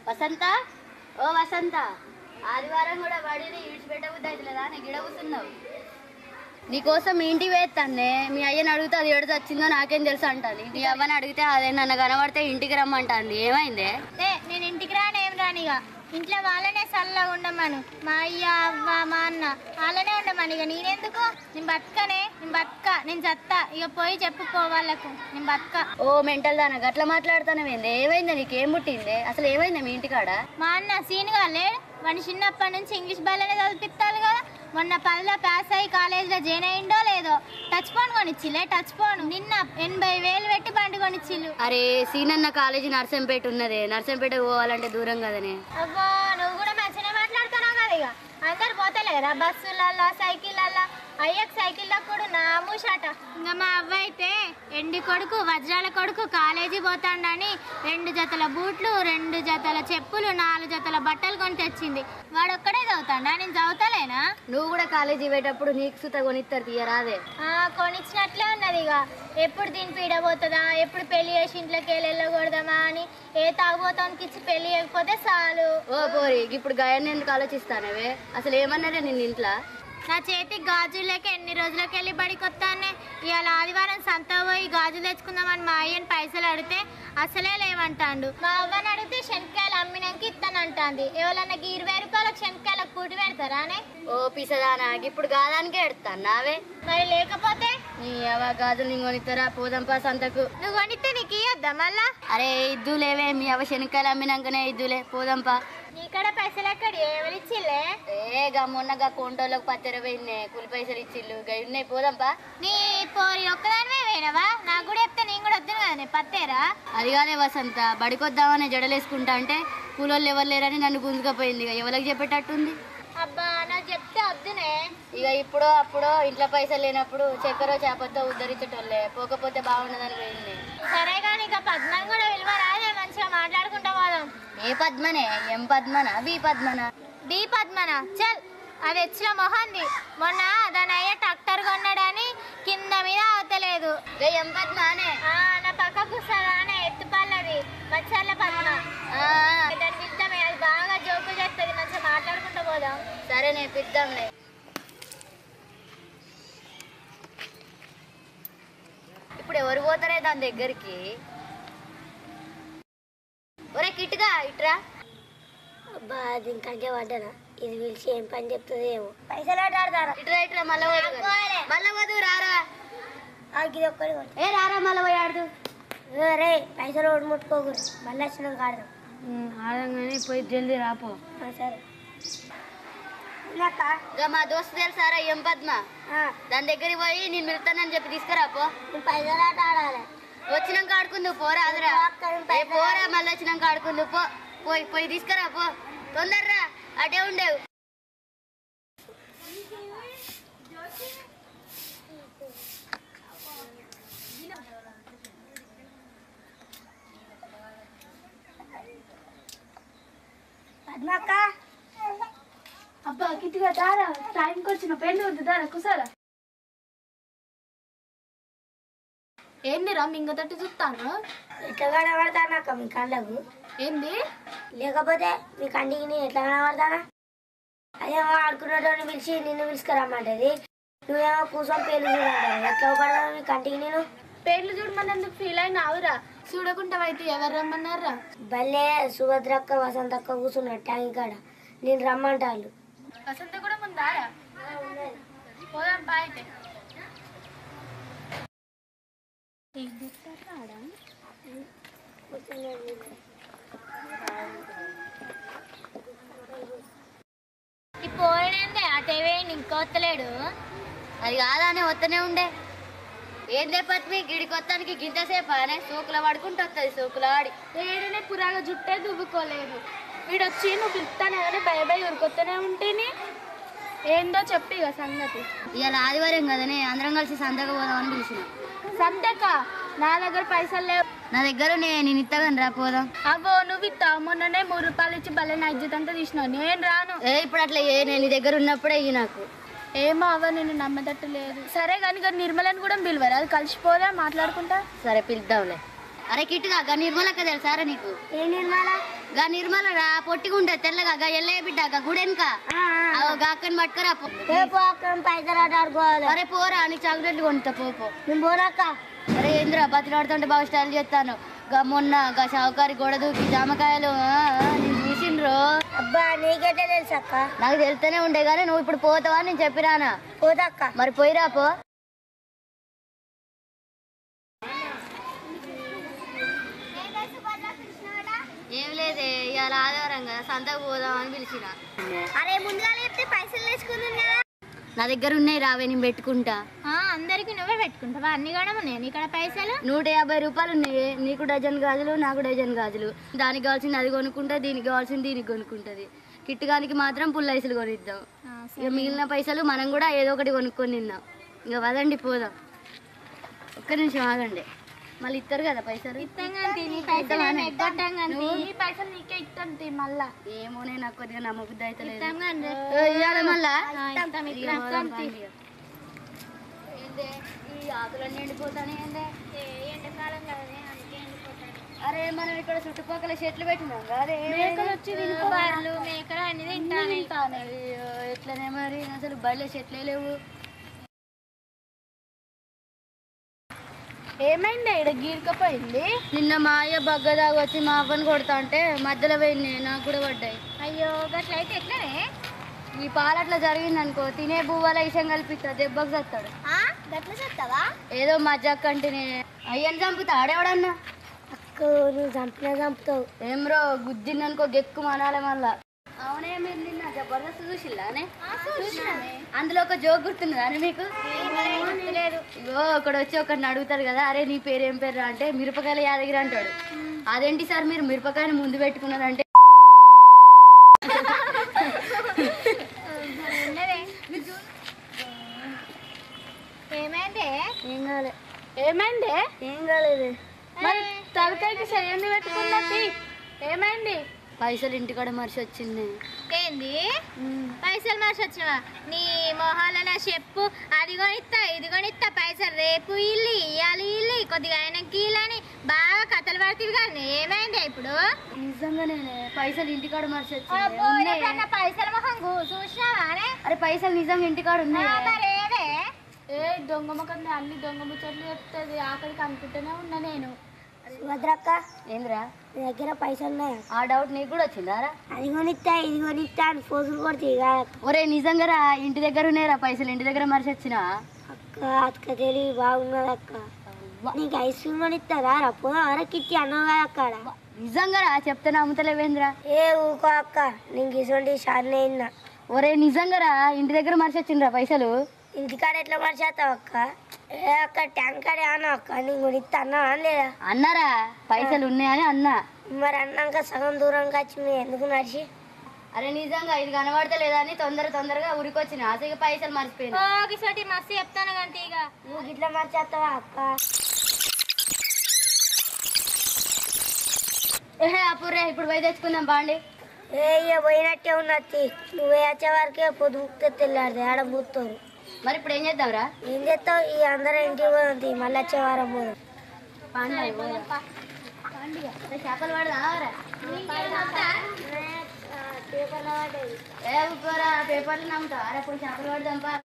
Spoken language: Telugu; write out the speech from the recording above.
వసంత ఓ వసంత ఆదివారం కూడా బడిని విడిచిపెట్టబుద్ది అవుతుందా నేను గిడ కూర్చున్నావు నీకోసం మీ ఇంటికి వేస్తానే మీ అయ్యని అడిగితే అది ఎడుత వచ్చిందో నాకేం తెలుసు అంటాను నీ అవ్వని అడిగితే అదే నన్ను కనబడితే ఇంటికి రమ్మంటాంది ఏమైందే ఏ నేను ఇంటికి రాను ఏం రానిగా ఇంట్లో వాళ్ళనే చల్లగా ఉండమను మా అయ్య అవ్వ మా అన్న వాళ్ళనే ఉండమని ఇక నేనెందుకు నేను బతకనే నేను బతక నేను చత్తా ఇక పోయి చెప్పుకో వాళ్ళకు నేను బతక ఓ మెంటల్ దాన గట్ల మాట్లాడుతానమేంది ఏమైంది నీకేం పుట్టింది అసలు ఏమైంది మీ ఇంటికాడ మా అన్న సీన్గా లేడు వాడిని చిన్నప్పటి నుంచి ఇంగ్లీష్ బాగానే చదివిపిస్తాను కదా మొన్న పదిలో పాస్ అయ్యి కాలేజీలో జాయిన్ అయిండో లేదో టచ్ ఫోన్ కొనిచ్చిలే టచ్ ఫోన్ నిన్న ఎనభై వేలు పెట్టి బండి కొనిచ్చిల్లు అరే సీనన్న కాలేజీ నర్సంపేట ఉన్నదే నర్సంపేట పోవాలంటే దూరం కదనే అబ్బా నువ్వు కూడా మంచిగా మాట్లాడుతున్నావు కదా ఇక అందరు పోతలేరా బస్సులల్లో సైకిళ్ళల్లో అయ్యకు సైకిల్లో కూడా నా మూషాట ఇంకా మా అవ్వ అయితే ఎండి కొడుకు వజ్రాల కొడుకు కాలేజీ పోతాడని రెండు జతల బూట్లు రెండు జతల చెప్పులు నాలుగు జతల బట్టలు కొని తెచ్చింది వాడు ఒక్కడే చదువుతాడా నేను చదువుతలేనా నువ్వు కూడా కాలేజీ పోయేటప్పుడు నీకు సుత కొనిస్తారు తీయరాదే ఆ, కొనిచ్చినట్లే ఉన్నది ఇక ఎప్పుడు దీని పీడబోతుందా ఎప్పుడు పెళ్లి చేసి ఇంట్లోకి వెళ్ళి వెళ్ళకూడదామా అని ఏ తాగుబోతానికి ఇచ్చి పెళ్లి చేయకపోతే చాలు ఓ పోరి ఇప్పుడు గాయాన్ని ఎందుకు ఆలోచిస్తానవే అసలు ఏమన్నారే నిన్న ఇంట్లో నా చేతికి గాజులకి ఎన్ని రోజులకి వెళ్ళి బడికొత్తానే ఇవాళ ఆదివారం సంత పోయి గాజులు తెచ్చుకుందామని మా అయ్యని పైసలు అడిగితే అసలే లేవంటాండు మా అవ్వని అడిగితే శనక్కాయలు అమ్మినాక ఇస్తానంటాంది ఎవరన్నా గీ ఇరవై రూపాయలకు శనక్కాయలకు కూటి పెడతారానే ఓ పిసదానా ఇప్పుడు గాదానికే ఎడతాను నావే మరి లేకపోతే నీ అవ గాజులు నీ కొనిస్తారా పోదంపా సంతకు నువ్వు కొనిస్తే నీకు ఇయ్యొద్దా మళ్ళా అరే ఇద్దులేవే మీ అవ శనక్కాయలు అమ్మినాకనే ఇద్దులే పోదంపా నీకడ పైసలు ఎక్కడ ఎవరిచ్చిల్లే ఏ గా మొన్న గా కొంటోళ్ళకి పత్తెర పోయిందే కూలి పైసలు ఇచ్చిళ్ళు గా ఉన్నాయి పోదంపా నీ పోరి ఒక్కదానివే వేయనవా నాకు కూడా చెప్తే నేను కూడా వద్దును కదా నేను పత్తేరా అది కాదే వసంత బడికొద్దామని జడలేసుకుంటా అంటే కూలోళ్ళు ఎవరు లేరని నన్ను గుంజుకపోయింది ఇక ఎవరికి చెప్పేటట్టుంది అబ్బా నాకు చెప్తే వద్దునే ఇక ఇప్పుడు అప్పుడు ఇంట్లో పైసలు లేనప్పుడు చక్కెర చేపతో ఉద్ధరించటోళ్ళే పోకపోతే బాగుండదని పోయింది సరే కానీ ఇక పద్మని కూడా విలువ రాదే మంచిగా మాట్లాడుకుంటా పోదాం ఏ పద్మనే ఎం పద్మనా బి పద్మనా బి పద్మన చల్ అది ఎచ్చిన మొహంది మొన్న దాని అయ్యే ట్రాక్టర్ కొన్నాడని కింద మీద అవతలేదు గే ఎం పద్మానే ఆ, నా పక్క కూర్చోగానే ఎత్తుపల్లది మచ్చర్ల పద్మ ఆ, దాని పిలుద్దామే అది బాగా జోకులు చేస్తుంది మంచిగా మాట్లాడుకుంటూ పోదాం సరే నేను పిద్దాంలే ఇప్పుడు ఎవరు పోతారే దాని దగ్గరికి ఒరే కిట్టుగా ఇట్రా అబ్బా అది ఇంకంటే పడ్డానా ఇది పిలిచి ఏం పని చెప్తుంది ఏమో పైసలు ఆడాడతారా ఇట్రా ఇట్రా మళ్ళా పోదు మళ్ళా పోదు రారా ఇది ఒక్కడి ఏ రారా మళ్ళా పోయి ఆడదు రే పైసలు ఓడి ముట్టుకోకూడదు మళ్ళీ వచ్చినాక ఆడదాం ఆడంగానే పోయి జల్దీ రాపో సరే ఇక మా దోస్తు తెలుసారా ఎం పద్మ దాని దగ్గరికి పోయి నేను మిలుతానని చెప్పి తీసుకురాపో పైసలు ఆట ఆడాలి వచ్చినాక ఆడుకుందు పోరా అదురా ఏ పోరా మళ్ళీ వచ్చినాక ఆడుకుందు పో పోయి పోయి తీసుకురా పో తొందరరా అటే ఉండేవు పద్మక్క అబ్బా కిట్టిగా దారా టైంకి వచ్చిన పెళ్ళి ఉంది దారా కుసారా ఏందిరా మింగ తట్టు చూస్తాను ఎట్లా కనబడతానక్క మీ కళ్ళకు ఏంది లేకపోతే మీ కంటికి నేను ఎట్లా కనబడతానా అదేమో ఆడుకునేటోని పిలిచి నిన్ను పిలుచుకురమ్మంటది నువ్వేమో కూర్చొని పేర్లు చూడంటావు ఎట్లా పడతావు మీ కంటికి నేను పేర్లు చూడమన్నందుకు ఫీల్ అయినావురా చూడకుంటావైతే ఎవరు రమ్మన్నారా భలే సుభద్రక్క వసంతక్క కూర్చున్నారు ట్యాంక్ కాడ నేను రమ్మంటాను వసంత కూడా ముందారా పోదాం పా అయితే ఈ పోయినందే అటేవే ఇంకొత్తలేడు అది కాదానే వస్తూనే ఉండే ఏందే పద్మి గిడికి వస్తానికి గింతసేపు అనే సోకుల పడుకుంటూ వస్తుంది సోకుల ఆడి ఏడనే పురాగా జుట్టే దువ్వుకోలేదు వీడొచ్చి నువ్వు పిలుస్తానే కానీ భయ భయ ఉరికొత్తనే ఉంటేనే ఏందో చెప్పి ఇక సంగతి ఇవాళ ఆదివారం కదనే అందరం కలిసి సంతకు పోదామని పిలిచిన సంతక నా దగ్గర పైసలు లేవు నా దగ్గర నే- నేను ఇస్తాను రా పోదాం అవో నువ్వు ఇస్తావు మొన్ననే మూడు రూపాయలు ఇచ్చి భలే నా ఇజ్జత్ అంతా తీసినావు నేను రాను ఏ ఇప్పుడు అట్లా ఏ నేను నీ దగ్గర ఉన్నప్పుడే ఇవి నాకు ఏమో అవ్వ నేను నమ్మదట్టు లేదు సరే కానీ ఇక నిర్మలని కూడా పిలువరు అది కలిసిపోదా మాట్లాడుకుంటా సరే పిలుద్దాంలే అరే కిట్టుగా గా నిర్మలక్క తెలుసారా నీకు ఏ నిర్మల గా నిర్మల రా పొట్టిగుంటా తెల్లగా గా ఎల్లయ్య బిడ్డ గా గుడెనక గా అక్కని పట్టుకురా పో. రేపు అక్కడ పైసలు ఆట ఆడుకోవాలి అరే పోరా నీకు చాక్లెట్లు కొనుక్తా పో పో. నేను పోరాక అరే ఏంద్రా బతిలాడుతుంటే బాగా స్టైల్ చేస్తాను గా మొన్న గా షావుకారి గోడ దూకి జామకాయలు ఆ, ఆ, నేను చూసిండ్రు అబ్బా నీకైతే తెలుసు అక్క నాకు తెలుస్తూనే ఉండే కానీ నువ్వు ఇప్పుడు పోతావా అని నేను చెప్పిరానా పోదక్క మరి పోయిరా పో ఏం లేదే ఇవాళ ఆదివారం కదా సంతకు పోదామని పిలిచిన అరే ముందుగా చెప్తే పైసలు తెచ్చుకుందాం కదా నా దగ్గర ఉన్నాయి రావే నేను పెట్టుకుంటా అందరికి నువ్వే పెట్టుకుంటావా అన్ని కూడా ఉన్నాయి ఇక్కడ పైసలు నూట యాభై రూపాయలు ఉన్నాయి నీకు డజన్ గాజులు నాకు డజన్ గాజులు దానికి కావాల్సింది అది కొనుక్కుంటా దీనికి కావాల్సింది దీనికి కొనుక్కుంటది కిట్టుగానికి మాత్రం పుల్లైసులు కొనిద్దాం ఇక మిగిలిన పైసలు మనం కూడా ఏదో ఒకటి కొనుక్కొని తిందాం ఇక వదండి పోదాం ఒక్క నిమిషం ఆగండి మళ్ళీ ఇస్తారు కదా పైసలు నువ్వు నీ పైసలు నీకే ఇస్తాను తీ మళ్ళా ఏమోనే నాకు కొద్దిగా నమ్మబుద్ధి అయితే లేదు ఇస్తాం ఇవ్వాలి మళ్ళా ఇస్తాం, ఇక పోదాం పండి. ఏందే ఈ ఆకులన్నీ ఎండిపోతానే ఏందే ఎండాకాలం కదనే అందుకే ఎండిపోతాయి అరే మనం ఇక్కడ చుట్టుపక్కల చెట్లు పెట్టినాం అదే మేకలు వచ్చి బర్రెలు మేకలు అన్ని తింటానే అయ్యో ఎట్లనే మరి అసలు బయట చెట్లే లేవు ఏమైంది ఇక్కడ గీరకపోయింది నిన్న మా అయ్య బగ్గదాగా వచ్చి మా అవ్వని కొడతా అంటే మధ్యలో పోయింది నాకు కూడా పడ్డాయి అయ్యో గట్లయితే ఎట్లనే ఈ పాలు అట్లా జరిగింది అనుకో తినే బువ్వల ఇషం కల్పిస్తా దెబ్బకు చస్తాడు ఆ? గట్ల చెప్తావా ఏదో మజ్జాక్ కంటినే అయ్యని చంపుతా ఆడేవాడన్నా అక్క నువ్వు చంపినా చంపుతావు ఏం రో గుద్దిందనుకో గెక్కు మనాలి మళ్ళా అవునే మీరు నిన్న జబర్దస్త్ చూసిల్లానే అందులో ఒక జోక్ గుర్తున్నదా అని మీకు లేదు ఇగో ఒకడు వచ్చి ఒకరిని అడుగుతారు కదా అరే నీ పేరు ఏం పేరు అంటే మిరపకాయల యాదగిరి అంటాడు అదేంటి సార్ మీరు మిరపకాయని ముందు పెట్టుకున్నారంటే ఉన్నదే ఏమైంది ఏం కాలే ఏమైంది ఏం కాలేదు మరి తలకాయకి చెయ్యండి పెట్టుకున్నది ఏమైంది పైసలు ఇంటికాడ మనిషి వచ్చింది ఏంది పైసలు మార్చి వచ్చినవా నీ మొహాల నా చెప్పు అది కొనిస్తా ఇది కొనిస్తా పైసలు రేపు ఇల్లు ఇయ్యాలి ఇల్లు కొద్దిగా ఆయనకి ఇల్లని బాగా కథలు పడుతుంది కానీ ఏమైంది ఇప్పుడు నిజంగానే పైసలు ఇంటికాడ మనిషి వచ్చింది అబ్బో, ఉన్నాయి ఎప్పుడన్నా పైసల మొహం గు- చూసినావానే అరే పైసలు నిజంగా ఇంటికాడ ఉన్నాయి మరి ఏదే ఏ దొంగ ముఖం అన్ని దొంగ ముచ్చట్లు చెప్తుంది ఆకలికి అనుకుంటూనే ఉన్నా నేను సుభద్రక్క ఏందిరా నీ దగ్గర పైసలు ఉన్నాయా ఆ డౌట్ నీకు కూడా వచ్చిందారా అది కొనిస్తా ఇది కొనిస్తా అని ఫోజులు కొడితే ఒరే నిజంగా రా ఇంటి దగ్గర ఉన్నాయిరా పైసలు ఇంటి దగ్గర మనిషి వచ్చినా అక్క అక్క తెలివి బాగున్నది అక్క నీకు ఐస్ క్రీమ్ కొనిస్తారా రా పోదాం అరకిచ్చి అన్నావు కదా అక్కడ నిజంగా రా చెప్తే నమ్ముతలేవేంద్రా ఏ ఊకో అక్క నీకు ఇటువంటి షార్నే అయినా ఒరే నిజంగా రా ఇంటి దగ్గర మనిషి వచ్చిండ్రా పైసలు ఇంటికాడ ఎట్లా మర్చేస్తావు అక్క ఏ అక్క ట్యాంకర్ అన్నా అక్క నీకు కొనిస్తా అన్నా లేదా అన్నారా పైసలు ఉన్నాయని అన్నా మరి అన్నాక సగం దూరంకి వచ్చి మీరు ఎందుకు నడిచి అరే నిజంగా ఇది కనబడతలేదా అని తొందర తొందరగా ఉరికొచ్చిన అసలు పైసలు మర్చిపోయినా ఒకసారి మస్తు చెప్తాను కానీ ఇక నువ్వు ఇట్లా మర్చేస్తావా అక్క ఏహే అప్పురే ఇప్పుడు పోయి తెచ్చుకుందాం బాండి ఏ ఇక పోయినట్టే ఉన్నది నువ్వు వచ్చే వరకే పొద్దుముక్తే తెల్లారితే ఆడ మూస్తారు మరి ఇప్పుడు ఏం చేద్దాంరా ఏం చేస్తావు ఈ అందరం ఇంటికి పోతుంది మళ్ళీ వచ్చే వారం పోదాం పాండి పోదాం. అరే చేపలు పడదారా ఏ ఊరుకోరా పేపర్లు నమ్ముతావు అరే ఇప్పుడు చేపలు పడదాం పా